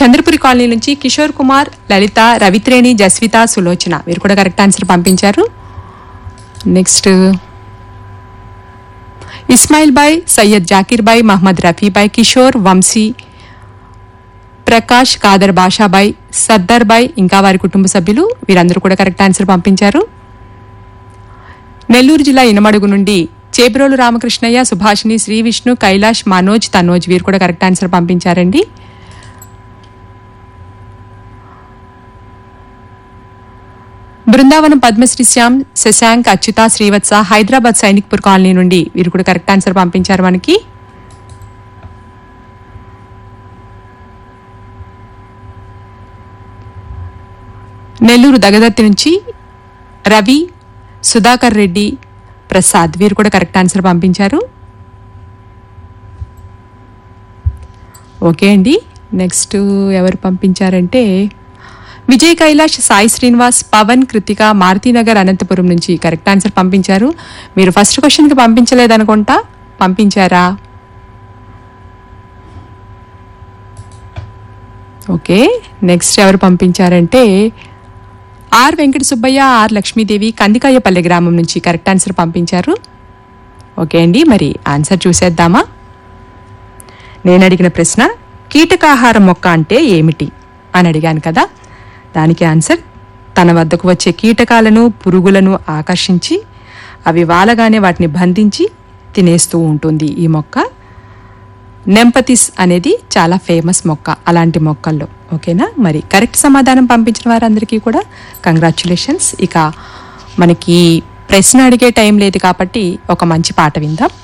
Chandrapuri colony నుంచి కిషోర్ కుమార్ లలిత రవిత్రేణి జస్విత సులోచన మీరు కూడా కరెక్ట్ ఆన్సర్ పంపించారు నెక్స్ట్ ఇస్మాయిల్ బాయ్ సయ్యద్ జాకీర్ బాయ్ మహమ్మద్ రఫీ బాయ్ కిషోర్ వంశీ ప్రకాష్ కాదర్ బాషాబాయ్ సర్దార్ బాయ్ ఇంకా వారి కుటుంబ సభ్యులు వీరందరూ కూడా కరెక్ట్ ఆన్సర్ పంపించారు నెల్లూరు జిల్లా ఇనమడుగు నుండి చేబ్రోలు రామకృష్ణయ్య సుభాషిణి శ్రీ విష్ణు కైలాష్ మనోజ్ తనోజ్ వీరు కూడా కరెక్ట్ ఆన్సర్ పంపించారండి బృందావనం పద్మశ్రీ శ్యామ్ శశాంక్ అచ్యుత శ్రీవత్స హైదరాబాద్ సైనిక్పూర్ కాలనీ నుండి వీరు కూడా కరెక్ట్ ఆన్సర్ పంపించారు మనకి నెల్లూరు దగదత్తి నుంచి రవి సుధాకర్ రెడ్డి ప్రసాద్ వీరు కూడా కరెక్ట్ ఆన్సర్ పంపించారు ఓకే అండి నెక్స్ట్ ఎవరు పంపించారంటే విజయ్ కైలాష్ సాయి శ్రీనివాస్ పవన్ కృతిక మారుతీనగర్ అనంతపురం నుంచి కరెక్ట్ ఆన్సర్ పంపించారు మీరు ఫస్ట్ క్వశ్చన్కి పంపించలేదనుకుంటా పంపించారా ఓకే నెక్స్ట్ ఎవరు పంపించారంటే ఆర్ వెంకట సుబ్బయ్య ఆర్ లక్ష్మీదేవి కందికాయపల్లె గ్రామం నుంచి కరెక్ట్ ఆన్సర్ పంపించారు ఓకే అండి మరి ఆన్సర్ చూసేద్దామా నేను అడిగిన ప్రశ్న కీటకాహార మొక్క అంటే ఏమిటి అని అడిగాను కదా దానికి ఆన్సర్ తన వద్దకు వచ్చే కీటకాలను పురుగులను ఆకర్షించి అవి వాలగానే వాటిని బంధించి తినేస్తూ ఉంటుంది ఈ మొక్క నెంపతిస్ అనేది చాలా ఫేమస్ మొక్క అలాంటి మొక్కల్లో ఓకేనా మరి కరెక్ట్ సమాధానం పంపించిన వారందరికీ కూడా కంగ్రాచులేషన్స్ ఇక మనకి ప్రశ్న అడిగే టైం లేదు కాబట్టి ఒక మంచి పాట విందాం